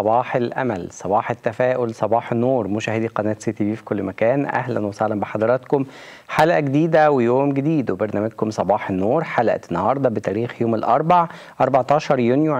صباح الامل صباح التفاؤل صباح النور مشاهدي قناه سي تي في في كل مكان اهلا وسهلا بحضراتكم حلقه جديده ويوم جديد وبرنامجكم صباح النور حلقه النهارده بتاريخ يوم الاربع 14 يونيو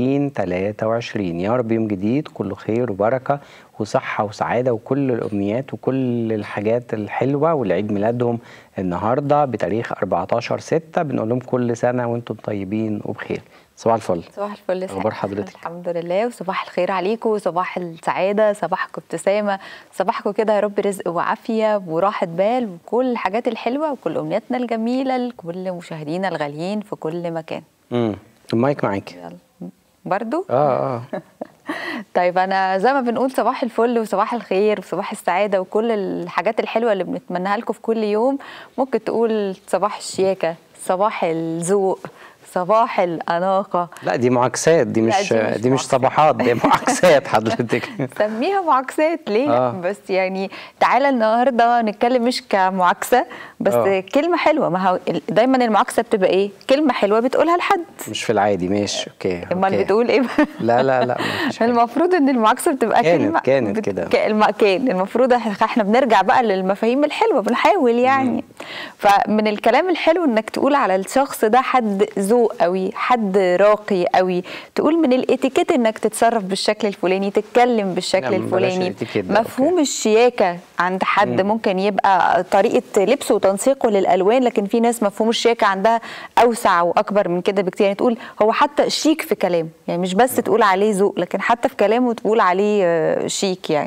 2023 يا رب يوم جديد كله خير وبركه وصحه وسعاده وكل الامنيات وكل الحاجات الحلوه والعيد ميلادهم النهارده بتاريخ 14 6 بنقول لهم كل سنه وانتم طيبين وبخير صباح الفل صباح الفل اخبار حضرتك الحمد لله وصباح الخير عليكم صباح السعاده صباحكم ابتسامه صباحكم كده يا رب رزق وعافيه وراحه بال وكل الحاجات الحلوه وكل امنياتنا الجميله لكل مشاهدينا الغاليين في كل مكان امم المايك معاكي يلا برضو اه اه طيب انا زي ما بنقول صباح الفل وصباح الخير وصباح السعاده وكل الحاجات الحلوه اللي بنتمناها لكم في كل يوم ممكن تقول صباح الشياكه صباح الذوق صباح الاناقه لا دي معاكسات دي لا، مش دي مش دي مش صباحات دي معاكسات حضرتك سميها معاكسات ليه آه. آه. بس يعني تعالى النهارده نتكلم مش كمعاكسه بس آه. آه. كلمه حلوه ما هو ال- دايما المعاكسه بتبقى ايه كلمه حلوه بتقولها لحد مش في العادي ماشي اوكي امال أوكي. بتقول ايه بقى؟ لا لا لا مفيش حاجة. المفروض ان المعاكسه بتبقى كانت- كلمه كانت كده. ك- الم... كان المفروض إح- احنا بنرجع بقى للمفاهيم الحلوه بنحاول يعني فمن الكلام الحلو انك تقول على الشخص ده حد ذوق قوي حد راقي قوي تقول من الاتيكيت انك تتصرف بالشكل الفلاني تتكلم بالشكل لا، بلاش الفلاني الاتيكيت ده، مفهوم أوكي. الشياكه عند حد ممكن يبقى طريقه لبسه وتنسيقه للالوان لكن في ناس مفهوم الشياكه عندها اوسع واكبر من كده بكتير يعني تقول هو حتى شيك في كلامه يعني مش بس تقول عليه ذوق لكن حتى في كلامه تقول عليه آه، شيك يعني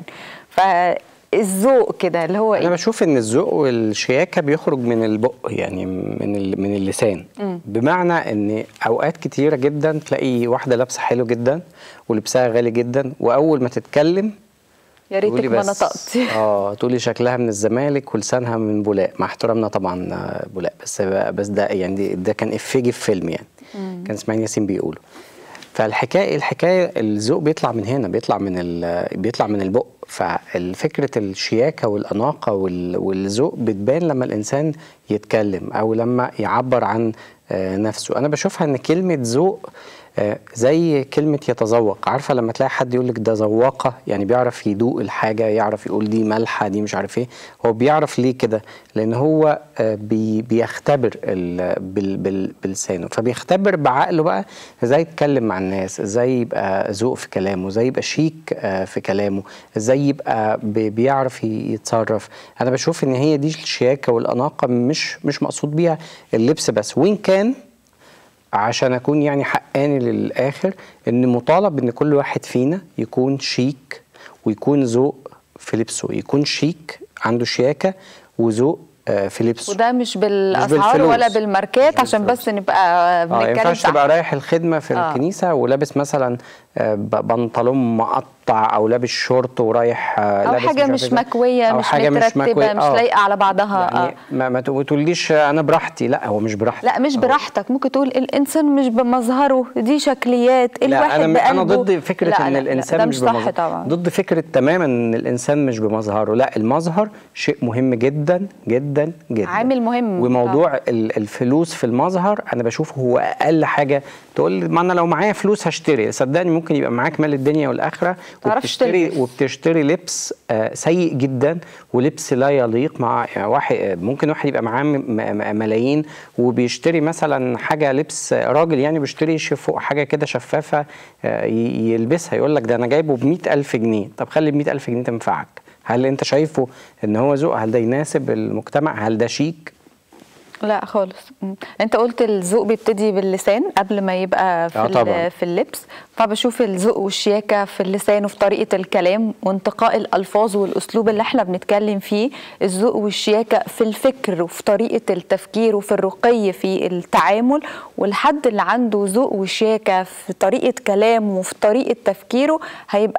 فالذوق كده اللي هو انا ايه بشوف ان الذوق والشياكه بيخرج من البق يعني من ال- من اللسان بمعنى ان اوقات كتيره جدا تلاقي واحده لابسه حلو جدا ولبسها غالي جدا واول ما تتكلم يا ريتك تقولي ما بس- نطقت اه تقولي شكلها من الزمالك ولسانها من بولاق مع احترامنا طبعا آه، بولاق بس بس ده يعني دي- ده كان افيه في فيلم يعني كان اسماعيل ياسين بيقوله فالحكايه الحكايه الذوق بيطلع من هنا بيطلع من ال- بيطلع من البق فالفكره الشياكه والاناقه وال- والذوق بتبان لما الانسان يتكلم او لما يعبر عن آه، نفسه انا بشوفها ان كلمه ذوق آه، زي كلمة يتذوق عارفة لما تلاقي حد يقول لك ده ذواقة يعني بيعرف يدوق الحاجة يعرف يقول دي مالحة دي مش عارف ايه هو بيعرف ليه كده لأن هو آه، بي بيختبر ال- بال بال بلسانه فبيختبر بعقله بقى ازاي يتكلم مع الناس ازاي يبقى ذوق في كلامه ازاي يبقى شيك آه، في كلامه ازاي يبقى بي- بيعرف ي- يتصرف انا بشوف ان هي دي الشياكة والأناقة مش مش مقصود بيها اللبس بس وإن كان عشان اكون يعني حقاني للاخر ان مطالب ان كل واحد فينا يكون شيك ويكون ذوق في لبسه يكون شيك عنده شياكه وذوق آه، في لبسه وده مش بالاسعار بالفلوس. ولا بالماركات مش عشان بالفلوس. بس نبقى اه بنتكلم ينفعش صح. تبقى رايح الخدمه في آه. الكنيسه ولابس مثلا آه، ب- بنطلون مقطع او لابس شورت ورايح آه، او لابس حاجه عارف مش إيه. مكويه أو مش حاجة مترتبه مش آه. لايقه على بعضها يعني آه. ما, ما تقوليش انا براحتي لا هو مش براحتي لا مش هو- براحتك ممكن تقول الانسان مش بمظهره دي شكليات لا الواحد انا انا بقلبه. ضد فكره لا ان لا الانسان لا ده مش مش صح بمظهر طبعا ضد فكره تماما ان الانسان مش بمظهره لا المظهر شيء مهم جدا جدا جدا عامل مهم وموضوع ال- الفلوس في المظهر انا بشوفه هو اقل حاجه تقول لي ما انا لو معايا فلوس هشتري صدقني ممكن يبقى معاك مال الدنيا والاخره تعرفش وبتشتري تلبس. وبتشتري لبس آه، سيء جدا ولبس لا يليق مع يعني واحد آه، ممكن واحد يبقى معاه م- م- ملايين وبيشتري مثلا حاجه لبس آه، راجل يعني بيشتري شفوق حاجه كده شفافه آه، ي- يلبسها يقول لك ده انا جايبه ب ألف جنيه طب خلي ب ألف جنيه تنفعك هل انت شايفه ان هو ذوق هل ده يناسب المجتمع هل ده شيك لا خالص مم. انت قلت الذوق بيبتدي باللسان قبل ما يبقى في آه ال- طبعاً. في اللبس فبشوف الذوق والشياكه في اللسان وفي طريقه الكلام وانتقاء الالفاظ والاسلوب اللي احنا بنتكلم فيه الذوق والشياكه في الفكر وفي طريقه التفكير وفي الرقي في التعامل والحد اللي عنده ذوق وشياكه في طريقه كلامه وفي طريقه تفكيره هيبقى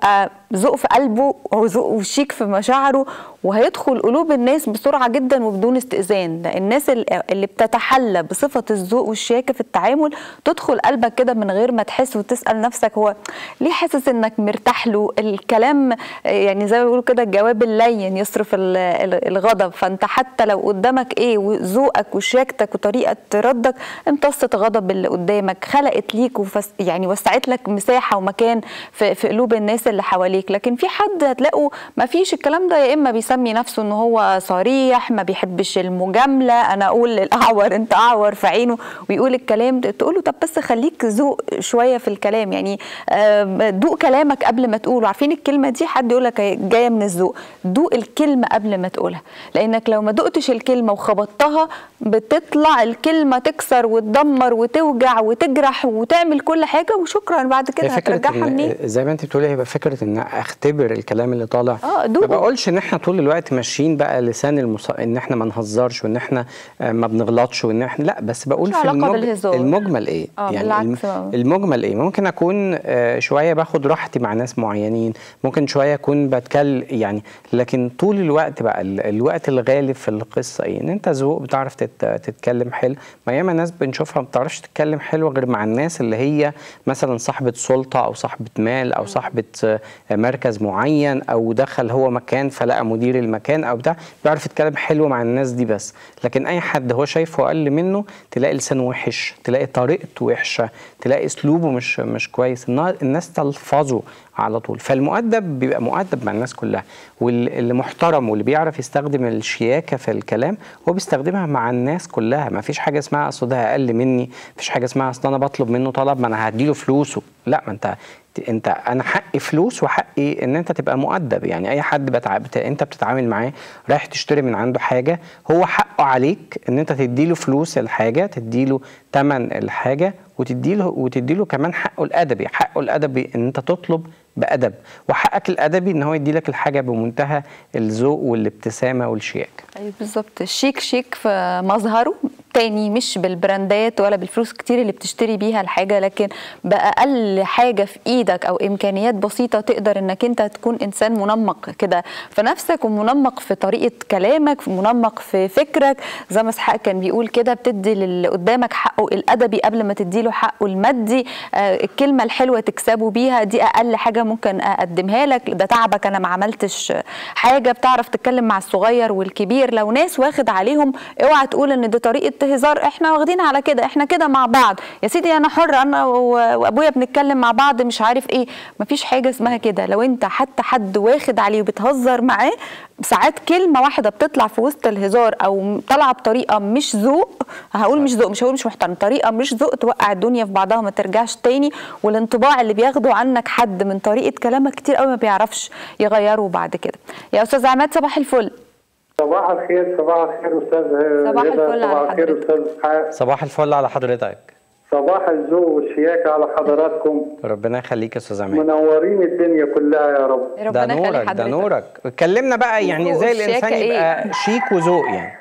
ذوق في قلبه هو ذوق وشيك في مشاعره وهيدخل قلوب الناس بسرعه جدا وبدون استئذان لان الناس ال- اللي بتتحلى بصفه الذوق والشياكه في التعامل تدخل قلبك كده من غير ما تحس وتسال نفسك هو ليه حاسس انك مرتاح له الكلام آه، يعني زي ما بيقولوا كده الجواب اللين يصرف ال- ال- الغضب فانت حتى لو قدامك ايه وذوقك وشياكتك وطريقه ردك امتصت غضب اللي قدامك خلقت ليك وفس يعني وسعت لك مساحه ومكان في, في قلوب الناس اللي حواليك لكن في حد هتلاقوا ما فيش الكلام ده يا اما بيسمي نفسه ان هو صريح ما بيحبش المجامله انا اقول للاعور انت اعور في عينه ويقول الكلام ده تقول له طب بس خليك ذوق شويه في الكلام يعني آم، دوق كلامك قبل ما تقوله عارفين الكلمه دي حد يقول لك جايه من الذوق دوق الكلمه قبل ما تقولها لانك لو ما دقتش الكلمه وخبطتها بتطلع الكلمه تكسر وتدمر وتوجع وتجرح وتعمل كل حاجه وشكرا بعد كده هي فكرة هترجعها منين إن زي ما انت بتقولي هيبقى فكرة ان اختبر الكلام اللي طالع اه، ما دوقه. بقولش ان احنا طول الوقت ماشيين بقى لسان المص... ان احنا ما نهزرش وان احنا آه، ما بنغلطش وان احنا لا بس بقول مش في علاقة بالهزار. المجمل ايه اه، يعني بالعكس الم... اه. المجمل ايه ممكن اكون آه، شوية باخد راحتي مع ناس معينين ممكن شوية اكون بتكلم يعني لكن طول الوقت بقى ال... الوقت الغالب في القصة ايه ان انت ذوق بتعرف تت... تتكلم حلو ما ياما ناس بنشوفها ما بتعرفش تتكلم حلو غير مع الناس اللي هي مثلا صاحبة سلطة او صاحبة مال او صاحبة آه، مركز معين او دخل هو مكان فلقى مدير المكان او بتاع بيعرف يتكلم حلو مع الناس دي بس لكن اي حد هو شايفه اقل منه تلاقي لسانه وحش تلاقي طريقته وحشه تلاقي اسلوبه مش مش كويس النا- الناس تلفظه على طول فالمؤدب بيبقى مؤدب مع الناس كلها واللي محترم واللي بيعرف يستخدم الشياكه في الكلام هو بيستخدمها مع الناس كلها ما فيش حاجه اسمها اصل ده اقل مني ما فيش حاجه اسمها اصل انا بطلب منه طلب ما انا هديله فلوسه لا ما انت انت انا حقي فلوس وحقي ان انت تبقى مؤدب يعني اي حد بتع... بت... انت بتتعامل معاه رايح تشتري من عنده حاجه هو حقه عليك ان انت تديله فلوس الحاجه تديله ثمن الحاجه وتديله وتديله كمان حقه الادبي حقه الادبي ان انت تطلب بادب وحقك الادبي ان هو يديلك الحاجه بمنتهى الذوق والابتسامه والشياكه ايوه بالظبط الشيك شيك في مظهره تاني مش بالبراندات ولا بالفلوس كتير اللي بتشتري بيها الحاجه لكن باقل حاجه في ايدك او امكانيات بسيطه تقدر انك انت تكون انسان منمق كده في نفسك ومنمق في طريقه كلامك منمق في فكرك زي ما اسحاق كان بيقول كده بتدي للي قدامك حقه الادبي قبل ما تديله حقه المادي آه الكلمه الحلوه تكسبه بيها دي اقل حاجه ممكن اقدمها لك ده تعبك انا ما عملتش حاجه بتعرف تتكلم مع الصغير والكبير لو ناس واخد عليهم اوعى تقول ان دي طريقه هزار احنا واخدين على كده احنا كده مع بعض يا سيدي انا حر انا و- وابويا بنتكلم مع بعض مش عارف ايه مفيش حاجه اسمها كده لو انت حتى حد واخد عليه وبتهزر معاه ساعات كلمه واحده بتطلع في وسط الهزار او طالعه بطريقه مش ذوق هقول مش ذوق مش هقول مش محترم طريقه مش ذوق توقع الدنيا في بعضها وما ترجعش تاني والانطباع اللي بياخده عنك حد من طريقه كلامك كتير قوي ما بيعرفش يغيره بعد كده يا استاذ عماد صباح الفل صباح الخير صباح الخير استاذ صباح هدى، الفل على صباح الخير حضرتك. استاذ اسحاق صباح الفل على حضرتك صباح الذوق والشياكه على حضراتكم ربنا يخليك يا استاذ عماد منورين الدنيا كلها يا رب ده ربنا يخلي نورك ده حضرتك. نورك اتكلمنا بقى يعني ذوق ازاي والشياكة الانسان إيه؟ يبقى شيك وذوق يعني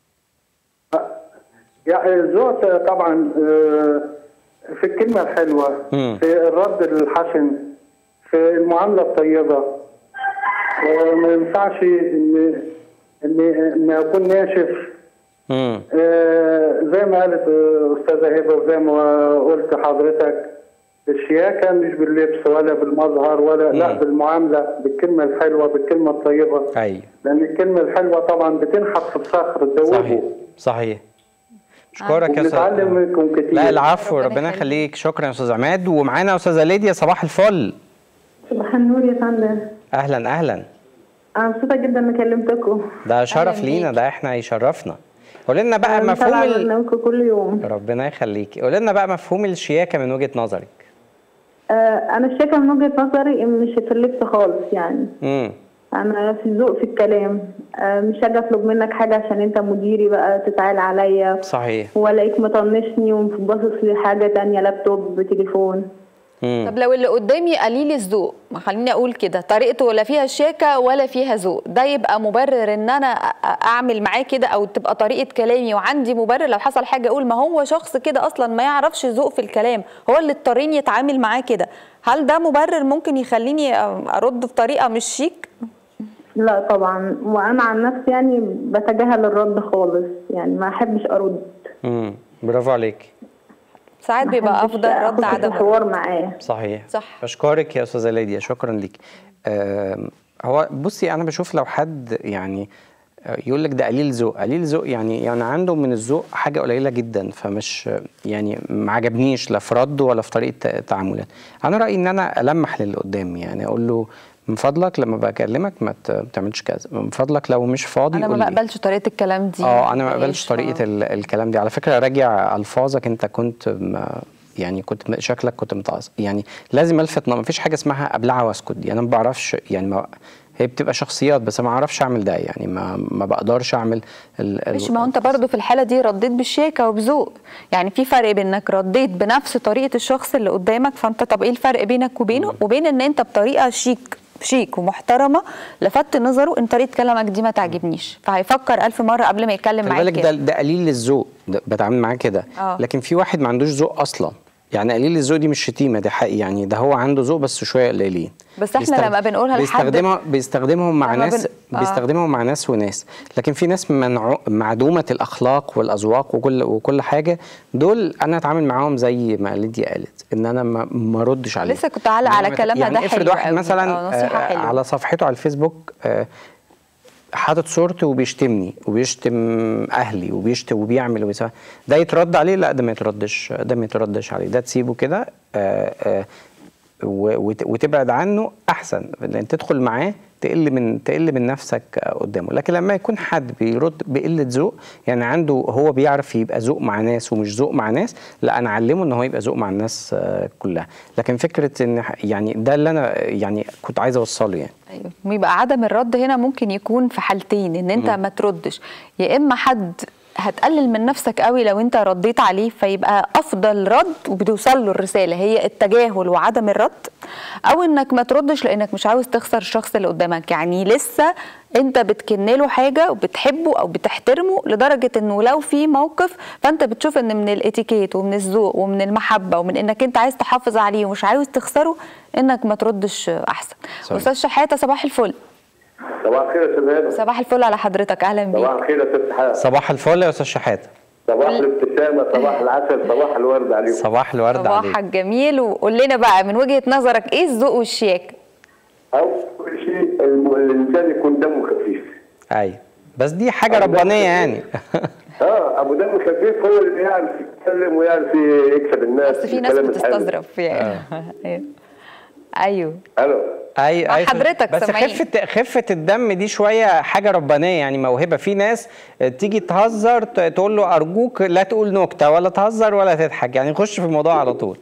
يعني الذوق طبعا آه، في الكلمه الحلوه مم. في الرد الحسن في المعامله الطيبه وما ينفعش ان ان ان اكون ناشف امم آه، زي ما قالت آه، استاذه هبه وزي ما قلت حضرتك الشياكه مش باللبس ولا بالمظهر ولا لا مم. بالمعامله بالكلمه الحلوه بالكلمه الطيبه ايوه لان الكلمه الحلوه طبعا بتنحت في الصخر صحيح تدوبه صحيح اشكرك يا وبنتعلم استاذ منكم كتير لا العفو ربنا ربنا يخليك. يخليك شكرا يا استاذ عماد ومعانا استاذه ليديا صباح الفل صباح النور يا فندم اهلا اهلا انا مبسوطه جدا اني كلمتكم ده شرف أهلاً لينا بيك. ده احنا يشرفنا قول لنا بقى أنا مفهوم متابعة ال... برنامجكم كل يوم ربنا يخليك قول لنا بقى مفهوم الشياكه من وجهه نظرك آه انا شايفه من وجهه نظري إن مش في اللبس خالص يعني امم انا في ذوق في الكلام آه مش هاجي اطلب منك حاجه عشان انت مديري بقى تتعال عليا صحيح والاقيك مطنشني وباصص لحاجه تانية لابتوب تليفون طب لو اللي قدامي قليل الذوق ما خليني اقول كده طريقته لا فيها شياكه ولا فيها ذوق ده يبقى مبرر ان انا أ- أ- اعمل معاه كده او تبقى طريقه كلامي وعندي مبرر لو حصل حاجه اقول ما هو شخص كده اصلا ما يعرفش ذوق في الكلام هو اللي اضطريني يتعامل معاه كده هل ده مبرر ممكن يخليني أ- ارد بطريقه مش شيك لا طبعا وانا عن نفسي يعني بتجاهل الرد خالص يعني ما احبش ارد امم برافو عليك ساعات ما بيبقى أحبش افضل رد أخش في عدم الرد. حوار معاه صحيح صح. بشكرك يا استاذه ليديا شكرا ليك آم، هو بصي انا بشوف لو حد يعني آه، يقول لك ده قليل ذوق قليل ذوق يعني يعني عنده من الذوق حاجه قليله جدا فمش يعني ما عجبنيش لا في رده ولا في طريقه ت- تعاملات انا رايي ان انا المح للي قدامي يعني اقول له من فضلك لما بكلمك ما ت- ما تعملش كذا من فضلك لو مش فاضي انا قول ما لي. بقبلش طريقه الكلام دي اه انا ما بقبلش إيش، طريقه آه. ال- الكلام دي على فكره راجع الفاظك انت كنت ما يعني كنت م- شكلك كنت متعصب يعني لازم الفت ما فيش حاجه اسمها ابلع واسكت دي انا ما بعرفش يعني ما هي بتبقى شخصيات بس ما اعرفش اعمل ده يعني ما ما بقدرش اعمل ال- ال- مش ما هو انت برضو في الحاله دي رديت بالشياكه وبذوق يعني في فرق بين انك رديت بنفس طريقه الشخص اللي قدامك فانت طب ايه الفرق بينك وبينه وبين ان انت بطريقه شيك شيك ومحترمه لفت نظره ان طريقه كلامك دي ما تعجبنيش فهيفكر ألف مره قبل ما يتكلم خلي معاك بالك ده كده ده قليل للذوق ده بتعامل معاه كده آه. لكن في واحد ما عندوش ذوق اصلا يعني قليل الذوق دي مش شتيمه ده حقيقي يعني ده هو عنده ذوق بس شويه قليلين بس إحنا بيستخد- لما بنقولها لحد- بيستخدمها بيستخدمهم مع لما ناس بن- آه. بيستخدمهم مع ناس وناس لكن في ناس منعو... معدومه الاخلاق والاذواق وكل وكل حاجه دول انا اتعامل معاهم زي ما ليديا قالت ان انا ما, ما ردش عليهم لسه كنت هعلق على يعني كلامها يعني ده افرض حلو واحد قوي. مثلا آه، نصيحة آه، حلوة. على صفحته على الفيسبوك آه، حاطط صورتي وبيشتمني وبيشتم اهلي وبيشتم وبيعمل وبيسوي ده يترد عليه لا ده ما يتردش ده ما يتردش عليه ده تسيبه كده آه، آه، و- وت- وتبعد عنه احسن لان تدخل معاه تقل من تقل من نفسك آه، قدامه لكن لما يكون حد بيرد بقله ذوق يعني عنده هو بيعرف يبقى ذوق مع ناس ومش ذوق مع ناس لا انا اعلمه ان هو يبقى ذوق مع الناس آه، كلها لكن فكره ان ح- يعني ده اللي انا يعني كنت عايز اوصله يعني ايوه ويبقى عدم الرد هنا ممكن يكون في حالتين ان انت ما تردش يا اما حد هتقلل من نفسك قوي لو انت رديت عليه فيبقى افضل رد وبتوصل له الرساله هي التجاهل وعدم الرد او انك ما تردش لانك مش عاوز تخسر الشخص اللي قدامك يعني لسه انت بتكن له حاجه وبتحبه او بتحترمه لدرجه انه لو في موقف فانت بتشوف ان من الاتيكيت ومن الذوق ومن المحبه ومن انك انت عايز تحافظ عليه ومش عاوز تخسره انك ما تردش احسن صحيح. استاذ شحاته صباح الفل صباح الخير يا استاذ هانم صباح الفل على حضرتك اهلا صباح بيك الخير يا استاذ حاج صباح الفل يا استاذ شحاته صباح الابتسامه صباح العسل صباح الورد عليكم صباح الورد صباحك عليك جميل وقول لنا بقى من وجهه نظرك ايه الذوق والشياكه اول شيء الم- الانسان يكون دمه خفيف ايوه بس دي حاجه ربانيه يعني اه ابو دم خفيف هو اللي يعرف يتكلم ويعرف يكسب الناس بس في ناس بالكلام الحلو. بتستظرف يعني أيوه. ايوه الو ايوه مع أيوة. حضرتك بس سامعين. خفه خفه الدم دي شويه حاجه ربانيه يعني موهبه في ناس تيجي تهزر ت- تقول له ارجوك لا تقول نكته ولا تهزر ولا تضحك يعني خش في الموضوع على طول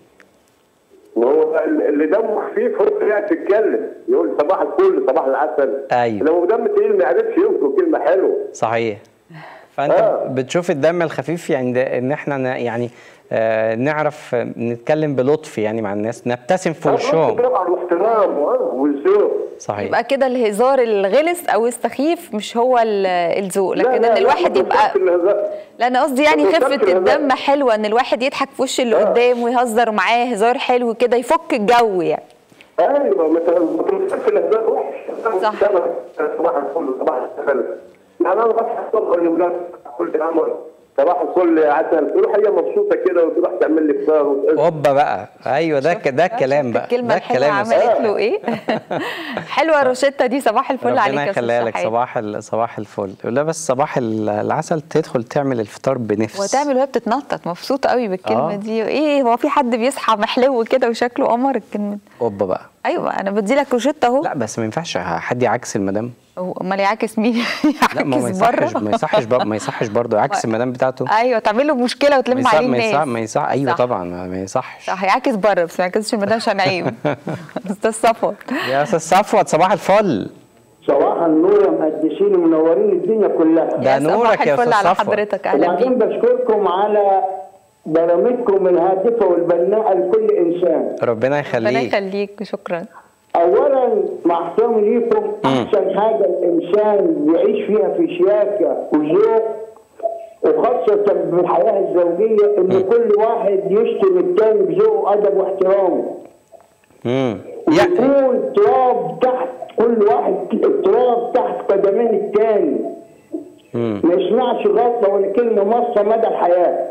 وهو اللي دمه خفيف هو اللي يعرف يتكلم يقول صباح الفل صباح العسل أيوة. لو دم تقيل ما يعرفش ينطق كلمه حلوه صحيح فانت آه. بتشوف الدم الخفيف يعني ده ان احنا ن- يعني آه نعرف نتكلم بلطف يعني مع الناس نبتسم في وشهم طبعا واحترام والذوق صحيح يبقى كده الهزار الغلس او السخيف مش هو ال- الذوق لا، لكن لا، ان لا، الواحد ما يبقى توصلش للهزار. لا انا قصدي يعني ما توصلش خفه للهزار. الدم حلوه ان الواحد يضحك في وش اللي قدام ويهزر معاه هزار حلو كده يفك الجو يعني ايوه ما ت- ما توصلش لهزار وحش صح. صباح الفل صباح العسل يعني انا بصحى الصبح الولاد كل عمر صباح الفل يا عسل تروح هي مبسوطه كده وتروح تعمل لي فطار وتقول اوبا بقى ايوه ده ك- ده الكلام شفت بقى الكلمه ده الحلوه الكلام الصح. عملت له ايه حلوه الروشته دي صباح الفل عليك ربنا يا يخليها استاذ لك شحاتة. صباح ال- صباح الفل لا بس صباح ال- العسل تدخل تعمل الفطار بنفس وتعمل وهي بتتنطط مبسوطه قوي بالكلمه آه. دي ايه هو في حد بيصحى محلو كده وشكله قمر الكلمه دي. اوبا بقى ايوه انا بدي لك روشته اهو لا بس ما ينفعش حد يعكس المدام هو امال يعاكس مين لا ما ما يعاكس يصحش بره ما يصحش بر- ما يصحش برضه يعكس المدام بتاعته ايوه تعمل له مشكله ما وتلم يصح عليه ما يصح الناس ما يصح ايوه صح. طبعا ما يصحش صح يعاكس بره بس ما يعكسش المدام عشان عيب استاذ صفوت يا استاذ صفوت صباح الفل صباح النور يا مهندسين ومنورين الدنيا كلها ده يا صباح نورك يا الفل استاذ على صفوت حضرتك اهلا وبعدين بيك بشكركم على برامجكم الهادفه والبناءه لكل انسان ربنا ربنا يخليك يخليك شكرا اولا مع احترامي ليكم احسن حاجه الانسان يعيش فيها في شياكه وذوق وخاصة في الحياة الزوجية إن كل واحد يشتم التاني بذوق وأدب واحترامه. امم يا ويكون تراب تحت كل واحد التراب تحت قدمين التاني. مم. ما يسمعش غلطة ولا كلمة مصة مدى الحياة.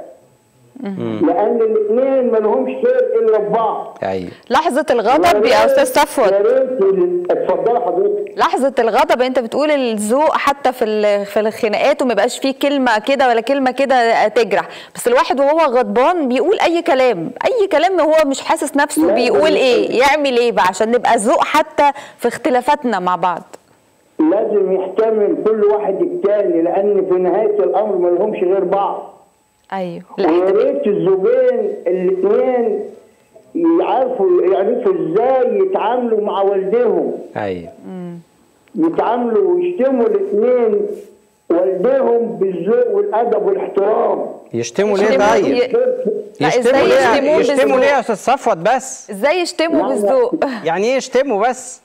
لأن الاثنين ما لهمش خير إلا في بعض. ايوه لحظه الغضب يا استاذ صفوت يا ريت ال- اتفضلي حضرتك. لحظة الغضب انت بتقول الذوق حتى في ال- في الخناقات وما يبقاش فيه كلمة كده ولا كلمة كده تجرح بس الواحد وهو غضبان بيقول اي كلام اي كلام هو مش حاسس نفسه لا، بيقول لا، ايه يعمل ايه بقى عشان نبقى ذوق حتى في اختلافاتنا مع بعض لازم يحتمل كل واحد التاني لأن في نهاية الأمر ما لهمش غير بعض. ايوه ويا الاحتمال ريت الزوجين الاثنين يعرفوا يعرفوا ازاي يتعاملوا مع والديهم ايوه يتعاملوا ويشتموا الاثنين والديهم بالذوق والادب والاحترام يشتموا ليه يشتموا- طيب ي- لا، يشتموا ازاي ليه يشتموه يشتموا بالذوق؟ ليه يا استاذ صفوت بس ازاي يشتموا لا، لا. بالذوق يعني ايه يشتموا بس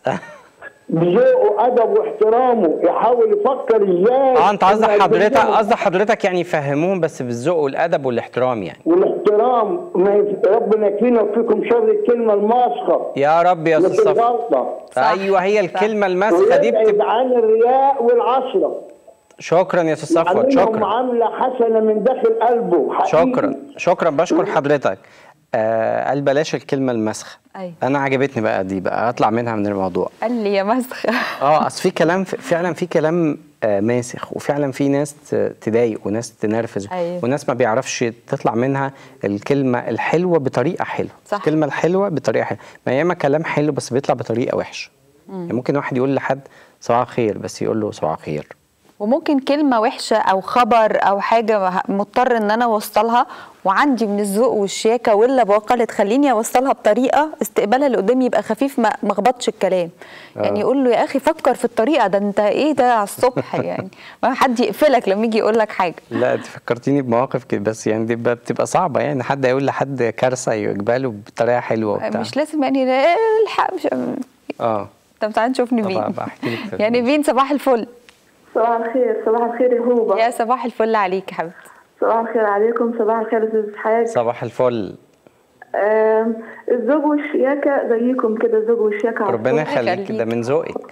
بذوق وادب واحترامه يحاول يفكر ازاي اه انت قصدك إنه حضرتك يقدمهم. قصدك حضرتك يعني يفهموهم بس بالذوق والادب والاحترام يعني والاحترام ما يف- ربنا يكفينا ويكفيكم شر الكلمه الماسخه يا رب يا استاذ مثل صفوت الغلطه صح، ايوه هي صح. الكلمه الماسخه دي ويبعد بتبقى عن الرياء والعشره شكرا يا استاذ صفوت يعملهم شكرا معامله حسنه من داخل قلبه حقيقي. شكرا شكرا بشكر حضرتك آه قال بلاش الكلمه المسخه أيوة. انا عجبتني بقى دي بقى اطلع منها من الموضوع قال لي يا مسخ اه اصل في كلام فعلا في كلام آه ماسخ وفعلا في ناس ت- تضايق وناس تنرفز أيوة. وناس ما بيعرفش تطلع منها الكلمه الحلوه بطريقه حلوه صح. الكلمه الحلوه بطريقه حلوه ما ياما كلام حلو بس بيطلع بطريقه وحشه يعني ممكن واحد يقول لحد صباح الخير بس يقول له صباح الخير وممكن كلمة وحشة أو خبر أو حاجة مضطر إن أنا أوصلها وعندي من الذوق والشياكة واللباقة اللي تخليني أوصلها بطريقة استقبالها اللي قدامي يبقى خفيف ما ما اخبطش الكلام يعني يقول له يا أخي فكر في الطريقة ده أنت إيه ده على الصبح يعني ما حد يقفلك لما يجي يقول لك حاجة لا انت فكرتيني بمواقف كده بس يعني دي بقى بتبقى صعبه يعني حد يقول لحد كارثه يقبله بطريقه حلوه وبتاع مش لازم يعني لا، الحق مش اه طب تعالى نشوف طبعا نبين بحكي لك في يا نبين صباح الفل صباح الخير صباح الخير يا هوبة يا صباح الفل عليك يا حبيبتي صباح الخير عليكم صباح الخير يا استاذ حاج صباح الفل آم، الزوج والشياكة زيكم كده الزوج والشياكة على ربنا طول. يخليك يخليك. ده من ذوقك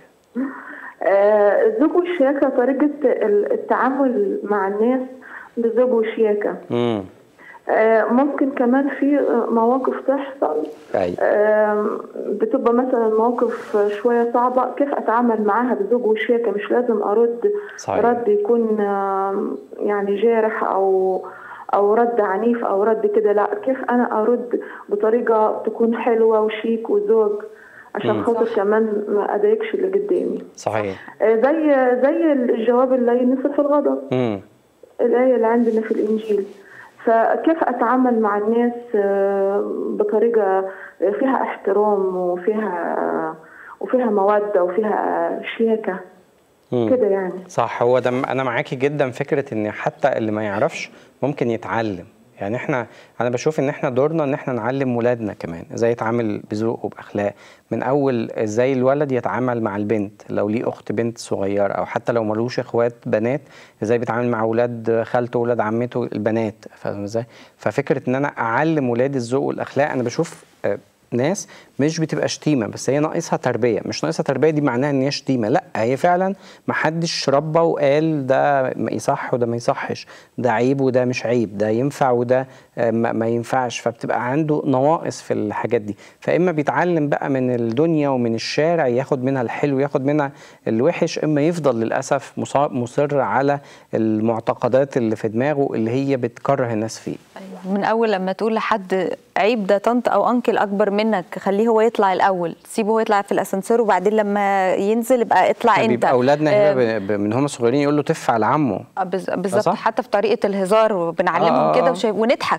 آه، الزوج والشياكة طريقة ال- التعامل مع الناس بالزوج والشياكة امم آه، ممكن كمان في مواقف تحصل ايوه آم، بتبقى مثلا موقف شوية صعبة كيف أتعامل معاها بزوج وشياكة مش لازم أرد صحيح. رد يكون آم، يعني جارح أو أو رد عنيف أو رد كده لا كيف أنا أرد بطريقة تكون حلوة وشيك وذوق عشان خاطر كمان ما أضايقش اللي قدامي صحيح آه، زي زي الجواب اللين نصف الغضب امم الآية اللي عندنا في الإنجيل فكيف أتعامل مع الناس آه، بطريقة فيها احترام وفيها وفيها مودة وفيها شياكة مم. كده يعني صح هو ده انا معاكي جدا فكره ان حتى اللي ما يعرفش ممكن يتعلم يعني احنا انا بشوف ان احنا دورنا ان احنا نعلم ولادنا كمان ازاي يتعامل بذوق وباخلاق من اول ازاي الولد يتعامل مع البنت لو ليه اخت بنت صغيره او حتى لو ملوش اخوات بنات ازاي بيتعامل مع اولاد خالته واولاد عمته البنات فاهم ازاي ففكره ان انا اعلم ولادي الذوق والاخلاق انا بشوف آه، ناس مش بتبقى شتيمه بس هي ناقصها تربيه مش ناقصها تربيه دي معناها ان هي شتيمه لا هي فعلا ما حدش ربى وقال ده ما يصح وده ما يصحش ده عيب وده مش عيب ده ينفع وده آه، ما ما ينفعش فبتبقى عنده نواقص في الحاجات دي فاما بيتعلم بقى من الدنيا ومن الشارع ياخد منها الحلو ياخد منها الوحش اما يفضل للاسف مصا- مصر على المعتقدات اللي في دماغه اللي هي بتكره الناس فيه من اول لما تقول لحد عيب ده طنط او انكل اكبر منك خليه هو يطلع الاول سيبه هو يطلع في الاسانسير وبعدين لما ينزل يبقى اطلع انت بيبقى اولادنا آه، هنا ب- ب- من هم صغيرين يقول له تف على عمه آه، بز- بالظبط صح؟ حتى في طريقه الهزار وبنعلمهم آه، آه، كده آه. وشايف ونضحك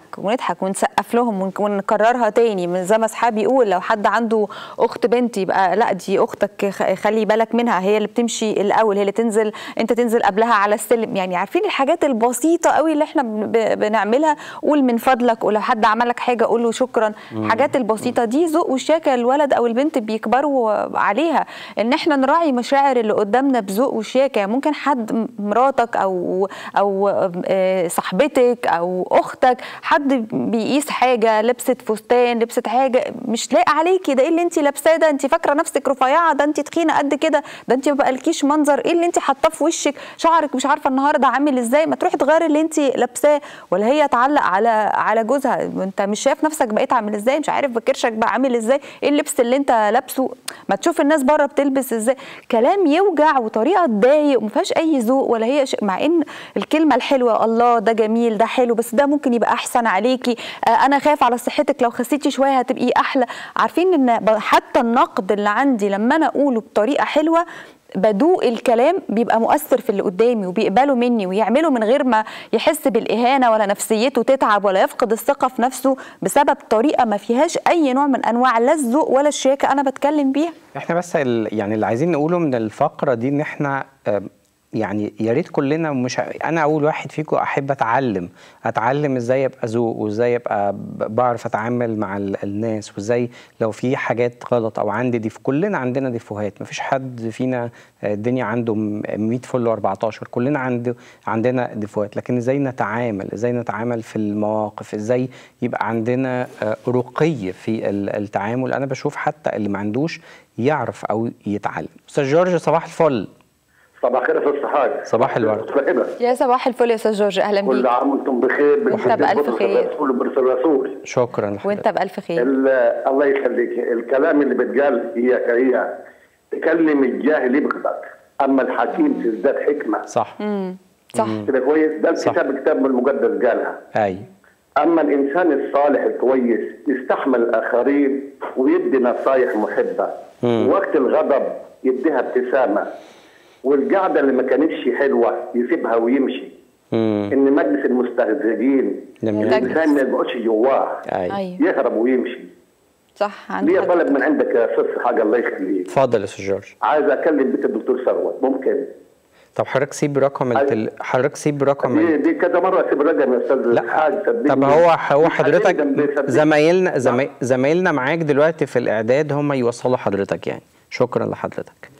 ونضحك ونسقف لهم ون- ونكررها تاني من زي ما اصحابي يقول لو حد عنده اخت بنت يبقى لا دي اختك خ- خلي بالك منها هي اللي بتمشي الاول هي اللي تنزل انت تنزل قبلها على السلم يعني عارفين الحاجات البسيطه قوي اللي احنا بن- ب- بنعملها قول من فضلك ولو حد عمل لك حاجه قول له شكرا الحاجات البسيطه دي ذوق وشياكه الولد او البنت بيكبروا عليها ان احنا نراعي مشاعر اللي قدامنا بذوق وشياكه ممكن حد م- مراتك او او آه، صاحبتك او اختك حد بيقيس حاجه لبست فستان لبست حاجه مش لاقي عليكي ده ايه اللي انت لابساه ده انت فاكره نفسك رفيعه ده انت تخينه قد كده ده انت ما بقالكيش منظر ايه اللي انت حاطاه في وشك شعرك مش عارفه النهارده عامل ازاي ما تروحي تغيري اللي انت لابساه ولا هي تعلق على على جوزها انت مش شايف نفسك بقيت عامل ازاي مش عارف بكرشك بقى عامل ازاي ايه اللبس اللي انت لابسه ما تشوف الناس بره بتلبس ازاي كلام يوجع وطريقه تضايق وما فيهاش اي ذوق ولا هي شيء مع ان الكلمه الحلوه الله ده جميل ده حلو بس ده ممكن يبقى احسن عليكي آه انا خايف على صحتك لو خسيتي شويه هتبقي احلى عارفين ان ب- حتى النقد اللي عندي لما انا اقوله بطريقه حلوه بدوق الكلام بيبقى مؤثر في اللي قدامي وبيقبله مني ويعمله من غير ما يحس بالإهانة ولا نفسيته تتعب ولا يفقد الثقة في نفسه بسبب طريقة ما فيهاش أي نوع من أنواع لا الذوق ولا الشياكة أنا بتكلم بيها احنا بس ال- يعني اللي عايزين نقوله من الفقره دي ان احنا آه، يعني يا ريت كلنا مش ع- انا اول واحد فيكم احب اتعلم اتعلم ازاي ابقى ذوق وازاي ابقى ب- بعرف اتعامل مع ال- الناس وازاي لو في حاجات غلط او عندي ديف كلنا عندنا ديفوهات مفيش حد فينا آه، الدنيا عنده م- 100 فل و14 كلنا عنده عندنا ديفوهات لكن ازاي نتعامل ازاي نتعامل في المواقف ازاي يبقى عندنا آه، رقي في ال- التعامل انا بشوف حتى اللي ما عندوش يعرف او يتعلم استاذ جورج صباح الفل صباح الخير يا استاذ حاج صباح الورد. صباح يا صباح الفل يا أستاذ جورج أهلا كل بيك عام وانتم بخير وأنت بألف خير. الرسول وبرسل الرسول شكرا لحضرتك وأنت بألف خير ال- الله يخليك الكلام اللي بيتقال هي هي تكلم الجاهل يبغضك اما الحكيم تزداد حكمه صح صح كده كويس ده صح. الكتاب الكتاب المقدس قالها اي اما الانسان الصالح الكويس يستحمل الاخرين ويدي نصايح محبه مم. وقت الغضب يديها ابتسامه والقعده اللي ما كانتش حلوه يسيبها ويمشي امم ان مجلس المستهزئين جميل. الانسان ما يقعدش جواه اي أيوه يهرب ويمشي صح عندك ليه حق. طلب من عندك يا استاذ حاجه الله يخليك اتفضل يا استاذ جورج عايز اكلم بيت الدكتور ثروت ممكن طب حضرتك سيب رقم التل... حضرتك سيب رقم دي, ال... دي كذا مره اسيب الرقم يا استاذ الحاج لا صدقني. طب هو هو مش حضرتك هتندم ليه، صدقني. زمايلنا زماي... زمايلنا معاك دلوقتي في الاعداد هم يوصلوا حضرتك يعني شكرا لحضرتك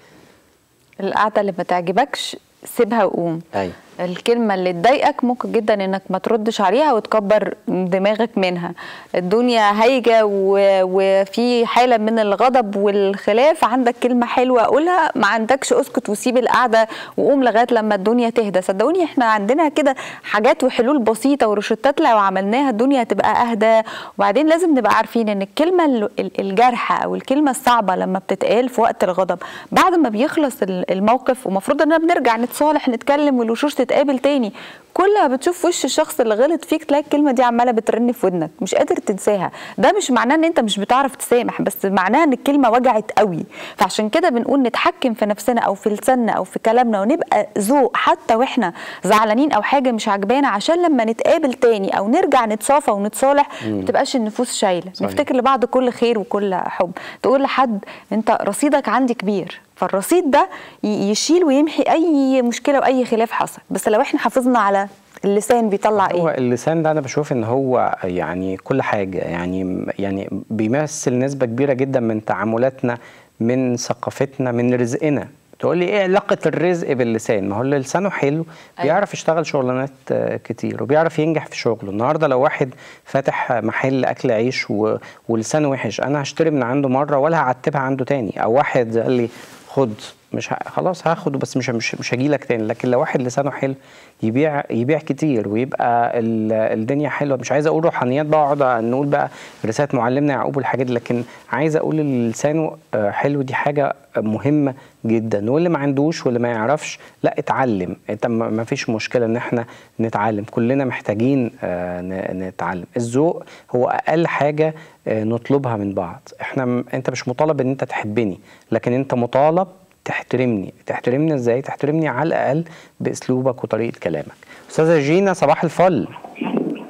القعدة اللي ما تعجبكش سيبها وقوم اي الكلمة اللي تضايقك ممكن جدا انك ما تردش عليها وتكبر دماغك منها الدنيا هايجة و- وفي حالة من الغضب والخلاف عندك كلمة حلوة قولها ما عندكش اسكت وسيب القعدة وقوم لغاية لما الدنيا تهدى صدقوني احنا عندنا كده حاجات وحلول بسيطة وروشتات لو عملناها الدنيا هتبقى اهدى وبعدين لازم نبقى عارفين ان الكلمة ال- ال- الجارحة او الكلمة الصعبة لما بتتقال في وقت الغضب بعد ما بيخلص ال- الموقف ومفروض اننا بنرجع نتصالح نتكلم والوشوش تتقابل تاني كل ما بتشوف وش الشخص اللي غلط فيك تلاقي الكلمه دي عماله بترن في ودنك مش قادر تنساها ده مش معناه ان انت مش بتعرف تسامح بس معناه ان الكلمه وجعت قوي فعشان كده بنقول نتحكم في نفسنا او في لساننا او في كلامنا ونبقى ذوق حتى واحنا زعلانين او حاجه مش عجبانا عشان لما نتقابل تاني او نرجع نتصافى ونتصالح ما تبقاش النفوس شايله صحيح. نفتكر لبعض كل خير وكل حب تقول لحد انت رصيدك عندي كبير فالرصيد ده ي- يشيل ويمحي اي مشكله واي خلاف حصل بس لو احنا حافظنا على اللسان بيطلع هو ايه اللسان ده انا بشوف ان هو يعني كل حاجه يعني يعني بيمثل نسبه كبيره جدا من تعاملاتنا من ثقافتنا من رزقنا تقول لي ايه علاقه الرزق باللسان ما هو اللي لسانه حلو بيعرف يشتغل شغلانات آه، كتير وبيعرف ينجح في شغله النهارده لو واحد فاتح محل اكل عيش و... ولسانه وحش انا هشتري من عنده مره ولا هعتبها عنده تاني او واحد قال لي خد مش ه... خلاص هاخده بس مش مش مش هجي لك تاني لكن لو واحد لسانه حلو يبيع يبيع كتير ويبقى ال... الدنيا حلوه مش عايز اقول روحانيات بقى اقعد نقول بقى رساله معلمنا يعقوب والحاجات دي لكن عايز اقول اللي لسانه آه، حلو دي حاجه مهمه جدا واللي ما عندوش واللي ما يعرفش لا اتعلم انت ما ما فيش مشكله ان احنا نتعلم كلنا محتاجين آه، ن- نتعلم الذوق هو اقل حاجه آه، نطلبها من بعض احنا م- انت مش مطالب ان انت تحبني لكن انت مطالب تحترمني تحترمني ازاي تحترمني على الاقل باسلوبك وطريقه كلامك استاذه جينا صباح الفل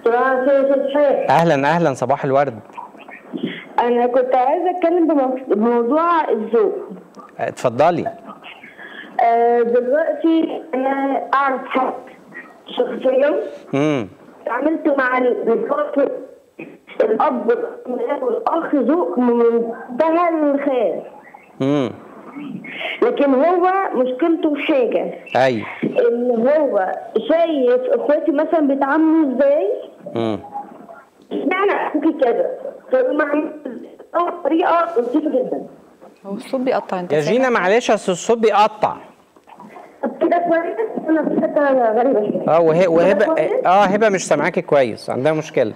صباح الخير يا أستاذ حسين. اهلا اهلا صباح الورد انا كنت عايزه اتكلم بمو- بموضوع الذوق اتفضلي آه، دلوقتي انا اعرف حد شخصيا امم عملت مع الفصل الاب والأم والاخ ذوق من منتهى الخير امم لكن هو مشكلته في حاجه ايوه ان هو شايف اخواتي مثلا بيتعاملوا ازاي امم اشمعنى اخوكي كده فيقوم عامل طريقه لطيفه جدا هو الصوت بيقطع انت يا سامع؟ جينا معلش اصل الصوت بيقطع طب كده كويس انا في حته غريبه شويه اه وه- كده وهبه كويس؟ اه هبه مش سامعاكي كويس عندها مشكله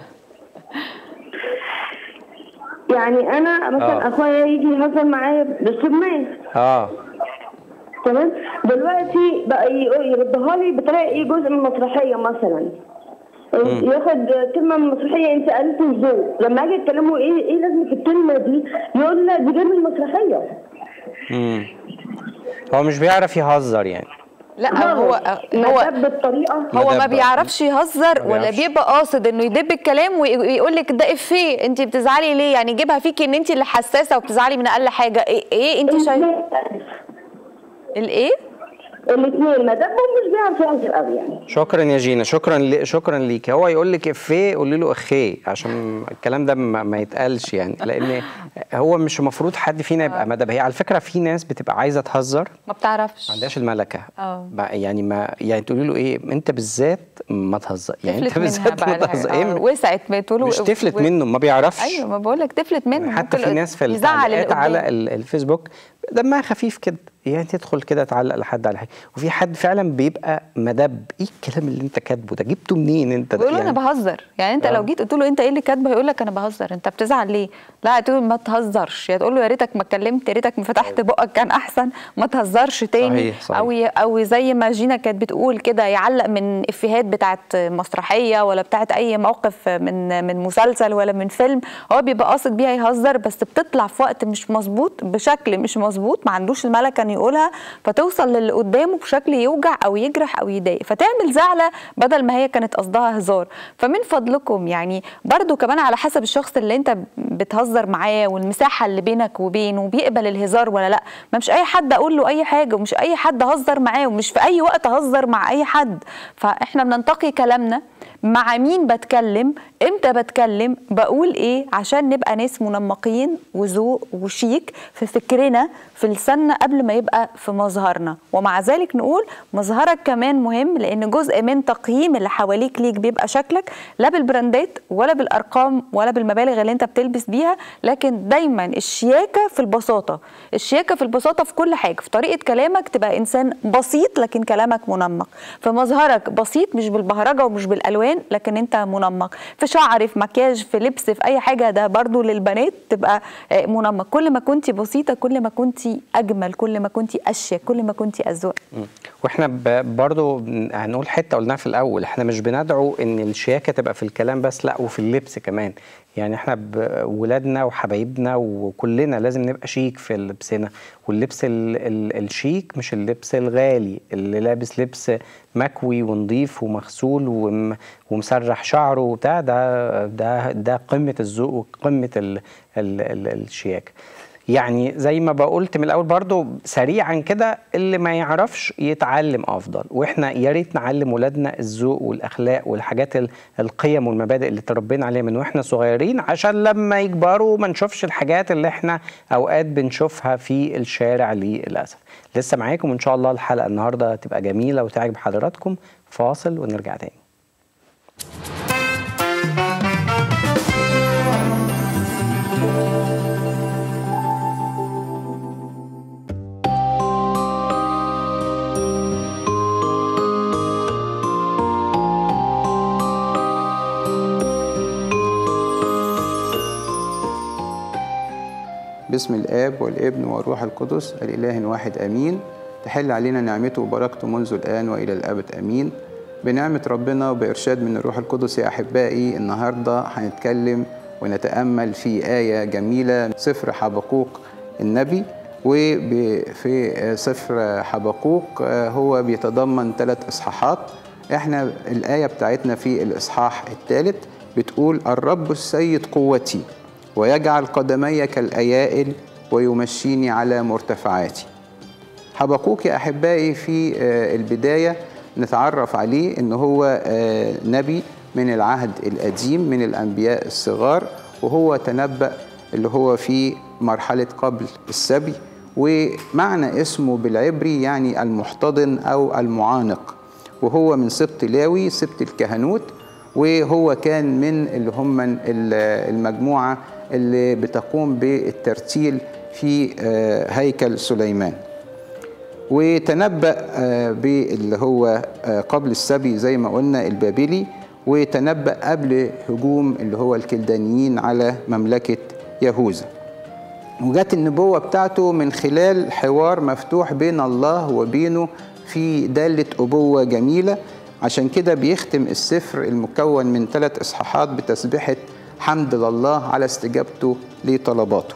يعني انا مثلا آه. اخويا يجي يهزر معايا باسلوب ما اه تمام دلوقتي بقى يقول- يردها لي بطريقه ايه جزء من المسرحيه مثلا ياخد كلمه من المسرحيه انت قلت الذوق لما اجي اتكلمه ايه ايه لازمه الكلمه دي يقول لا دي غير من المسرحيه امم هو مش بيعرف يهزر يعني لا هو هو هو بالطريقه هو ما مدبر. بيعرفش يهزر ما ولا بيعرفش. بيبقى قاصد انه يدب الكلام ويقول لك ده افيه انت بتزعلي ليه يعني يجيبها فيكي ان انت اللي حساسه وبتزعلي من اقل حاجه ايه, إيه انت شايفه الايه الاثنين ما دام مش بيعرف يهزر قوي يعني شكرا يا جينا شكرا لي شكرا ليك هو يقول لك افيه قولي له اخيه عشان الكلام ده ما, ما يتقالش يعني لان هو مش المفروض حد فينا يبقى مدب هي على فكره في ناس بتبقى عايزه تهزر ما بتعرفش ما عندهاش الملكه اه. ما- يعني ما يعني تقولي له ايه انت بالذات ما تهزر يعني انت تفلت منها بالذات بقى ما لها- تهزر آه، إيه وسعت ما تقولوا مش تفلت منه ما بيعرفش ايوه ما بقول لك تفلت منه حتى ممكن في ناس في يزعل اللي التعليقات على قدام. ال- الفيسبوك دمها خفيف كده يعني تدخل كده تعلق لحد على حاجه وفي حد فعلا بيبقى مدب ايه الكلام اللي انت كاتبه ده جبته منين انت ده بيقول له انا يعني بهزر يعني انت آه. لو جيت قلت له انت ايه اللي كاتبه هيقول لك انا بهزر انت بتزعل ليه لا تقول ما تهزرش يا تقول له يا ريتك ما اتكلمت يا ريتك ما فتحت بقك كان احسن ما تهزرش تاني صحيح، صحيح. او ي- او زي ما جينا كانت بتقول كده يعلق من افيهات بتاعت مسرحيه ولا بتاعت اي موقف من من مسلسل ولا من فيلم هو بيبقى قاصد بيها يهزر بس بتطلع في وقت مش مظبوط بشكل مش مظبوط ما عندوش الملكه انه يقولها فتوصل للي قدامه بشكل يوجع او يجرح او يضايق فتعمل زعله بدل ما هي كانت قصدها هزار فمن فضلكم يعني برضو كمان على حسب الشخص اللي انت بتهزر معاه والمساحه اللي بينك وبينه بيقبل الهزار ولا لا ما مش اي حد اقول له اي حاجه ومش اي حد اهزر معاه ومش في اي وقت اهزر مع اي حد فاحنا بننتقي كلامنا مع مين بتكلم امتى بتكلم بقول ايه عشان نبقى ناس منمقين وذوق وشيك في فكرنا في لساننا قبل ما يبقى في مظهرنا ومع ذلك نقول مظهرك كمان مهم لان جزء من تقييم اللي حواليك ليك بيبقى شكلك لا بالبراندات ولا بالارقام ولا بالمبالغ اللي انت بتلبس بيها لكن دايما الشياكه في البساطه الشياكه في البساطه في كل حاجه في طريقه كلامك تبقى انسان بسيط لكن كلامك منمق في مظهرك بسيط مش بالبهرجه ومش بالالوان لكن انت منمق في شعر في مكياج في لبس في اي حاجه ده برضو للبنات تبقى آه، منمق كل ما كنت بسيطه كل ما كنت اجمل كل ما كنت اشيك كل ما كنت اذوق مم. واحنا ب- برضو بن- هنقول حته قلناها في الاول احنا مش بندعو ان الشياكه تبقى في الكلام بس لا وفي اللبس كمان يعني احنا ب- ولادنا وحبايبنا وكلنا لازم نبقى شيك في لبسنا واللبس ال ال الشيك مش اللبس الغالي اللي لابس لبس مكوي ونظيف ومغسول وم ومسرح شعره وبتاع ده ده ده قمه الذوق وقمه ال ال ال الشياكه يعني زي ما بقولت من الاول برضو سريعا كده اللي ما يعرفش يتعلم افضل واحنا يا ريت نعلم ولادنا الذوق والاخلاق والحاجات ال- القيم والمبادئ اللي تربينا عليها من واحنا صغيرين عشان لما يكبروا ما نشوفش الحاجات اللي احنا اوقات بنشوفها في الشارع للاسف لسه معاكم ان شاء الله الحلقه النهارده تبقى جميله وتعجب حضراتكم فاصل ونرجع تاني باسم الآب والابن والروح القدس الإله واحد آمين تحل علينا نعمته وبركته منذ الآن وإلى الأبد آمين بنعمة ربنا وبإرشاد من الروح القدس يا أحبائي النهاردة هنتكلم ونتأمل في آية جميلة سفر حبقوق النبي وفي سفر حبقوق هو بيتضمن ثلاث إصحاحات احنا الآية بتاعتنا في الإصحاح الثالث بتقول الرب السيد قوتي ويجعل قدمي كالأيائل ويمشيني على مرتفعاتي حبقوك يا أحبائي في آه، البداية نتعرف عليه إن هو آه، نبي من العهد القديم من الأنبياء الصغار وهو تنبأ اللي هو في مرحلة قبل السبي ومعنى اسمه بالعبري يعني المحتضن أو المعانق وهو من سبط لاوي سبط الكهنوت وهو كان من اللي هم ال- المجموعة اللي بتقوم بالترتيل في آه، هيكل سليمان وتنبأ آه، باللي هو آه، قبل السبي زي ما قلنا البابلي وتنبأ قبل هجوم اللي هو الكلدانيين على مملكة يهوذا وجات النبوة بتاعته من خلال حوار مفتوح بين الله وبينه في دالة أبوة جميلة عشان كده بيختم السفر المكون من ثلاث إصحاحات بتسبحة حمد لله على استجابته لطلباته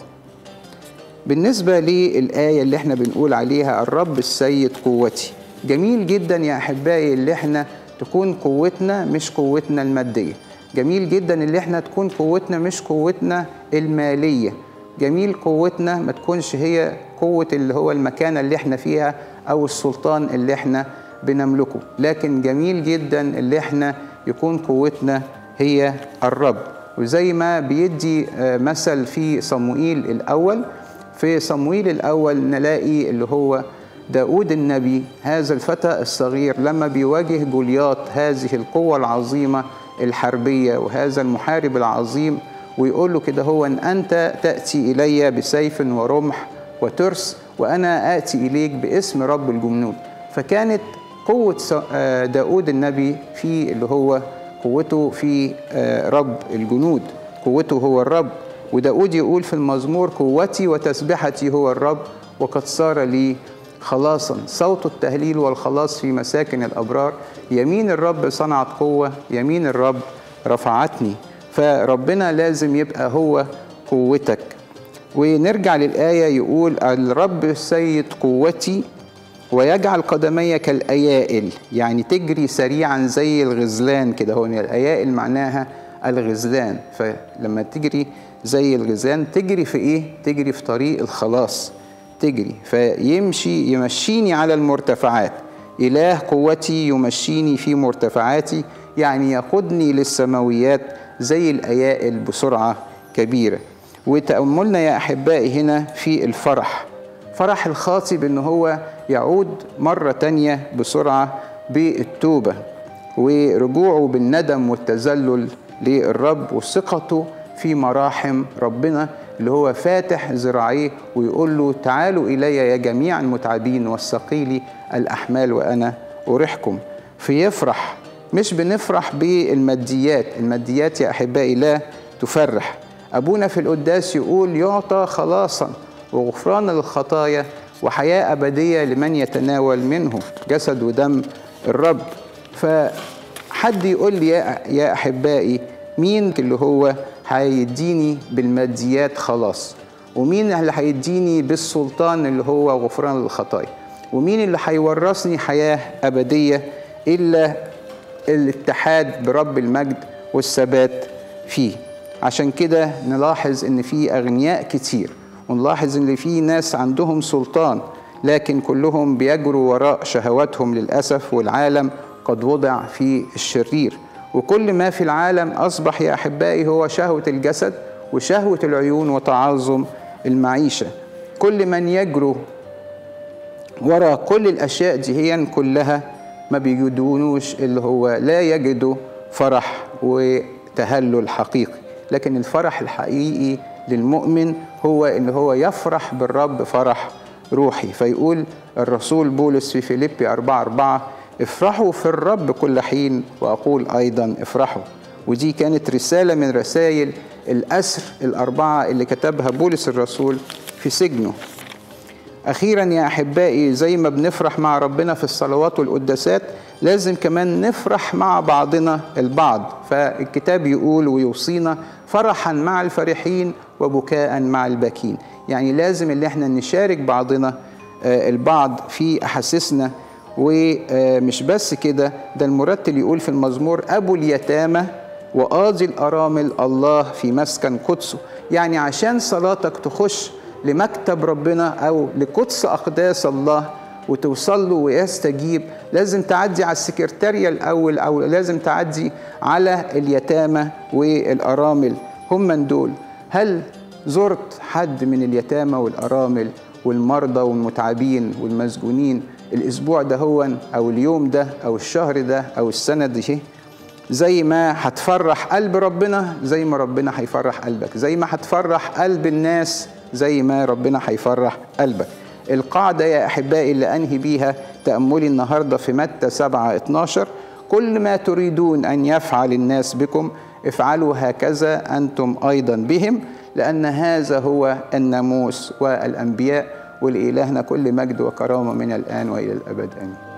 بالنسبة للآية اللي احنا بنقول عليها الرب السيد قوتي جميل جدا يا أحبائي اللي احنا تكون قوتنا مش قوتنا المادية جميل جدا اللي احنا تكون قوتنا مش قوتنا المالية جميل قوتنا ما تكونش هي قوة اللي هو المكانة اللي احنا فيها أو السلطان اللي احنا بنملكه لكن جميل جدا اللي احنا يكون قوتنا هي الرب وزي ما بيدي آه، مثل في صموئيل الأول في صمويل الأول نلاقي اللي هو داود النبي هذا الفتى الصغير لما بيواجه جولياط هذه القوة العظيمة الحربية وهذا المحارب العظيم ويقول له كده هو أن أنت تأتي إلي بسيف ورمح وترس وأنا آتي إليك باسم رب الجنود فكانت قوة س- آه، داود النبي في اللي هو قوته في آه، رب الجنود قوته هو الرب وداود يقول في المزمور قوتي وتسبحتي هو الرب وقد صار لي خلاصا صوت التهليل والخلاص في مساكن الأبرار يمين الرب صنعت قوة يمين الرب رفعتني فربنا لازم يبقى هو قوتك ونرجع للآية يقول الرب السيد قوتي ويجعل قدمي كالأيائل يعني تجري سريعا زي الغزلان كده هو الأيائل معناها الغزلان فلما تجري زي الغزلان تجري في إيه؟ تجري في طريق الخلاص تجري فيمشي يمشيني على المرتفعات إله قوتي يمشيني في مرتفعاتي يعني يقودني للسماويات زي الأيائل بسرعة كبيرة وتأملنا يا أحبائي هنا في الفرح فرح الخاطب ان هو يعود مرة تانية بسرعة بالتوبة ورجوعه بالندم والتذلل للرب وثقته في مراحم ربنا اللي هو فاتح ذراعيه ويقول له تعالوا إلي يا جميع المتعبين والثقيل الأحمال وأنا أريحكم فيفرح مش بنفرح بالماديات الماديات يا أحبائي لا تفرح أبونا في القداس يقول يعطى خلاصا وغفران للخطايا وحياة أبدية لمن يتناول منه جسد ودم الرب فحد يقول لي يا يا أحبائي مين اللي هو هيديني بالماديات خلاص ومين اللي هيديني بالسلطان اللي هو غفران للخطايا ومين اللي هيورثني حياة أبدية إلا الاتحاد برب المجد والثبات فيه عشان كده نلاحظ ان في اغنياء كتير ونلاحظ ان في ناس عندهم سلطان لكن كلهم بيجروا وراء شهواتهم للاسف والعالم قد وضع في الشرير وكل ما في العالم اصبح يا احبائي هو شهوه الجسد وشهوه العيون وتعظم المعيشه كل من يجروا ورا كل الاشياء دي هي كلها ما بيجدونوش اللي هو لا يجدوا فرح وتهلل حقيقي لكن الفرح الحقيقي للمؤمن هو ان هو يفرح بالرب فرح روحي فيقول الرسول بولس في فيليبي 4 4 افرحوا في الرب كل حين واقول ايضا افرحوا ودي كانت رساله من رسائل الاسر الاربعه اللي كتبها بولس الرسول في سجنه أخيرا يا أحبائي زي ما بنفرح مع ربنا في الصلوات والقداسات لازم كمان نفرح مع بعضنا البعض فالكتاب يقول ويوصينا فرحا مع الفرحين وبكاء مع الباكين يعني لازم اللي احنا نشارك بعضنا البعض في أحاسيسنا ومش بس كده ده المرتل يقول في المزمور أبو اليتامى وقاضي الأرامل الله في مسكن قدسه يعني عشان صلاتك تخش لمكتب ربنا أو لقدس أقداس الله وتوصل له ويستجيب لازم تعدي على السكرتارية الأول أو لازم تعدي على اليتامى والأرامل هم من دول هل زرت حد من اليتامى والأرامل والمرضى والمتعبين والمسجونين الأسبوع ده هو أو اليوم ده أو الشهر ده أو السنة دي زي ما هتفرح قلب ربنا زي ما ربنا هيفرح قلبك زي ما هتفرح قلب الناس زي ما ربنا هيفرح قلبك القاعدة يا أحبائي اللي أنهي بيها تأملي النهاردة في متى 7 12 كل ما تريدون أن يفعل الناس بكم افعلوا هكذا أنتم أيضا بهم لأن هذا هو الناموس والأنبياء ولإلهنا كل مجد وكرامة من الآن وإلى الأبد آمين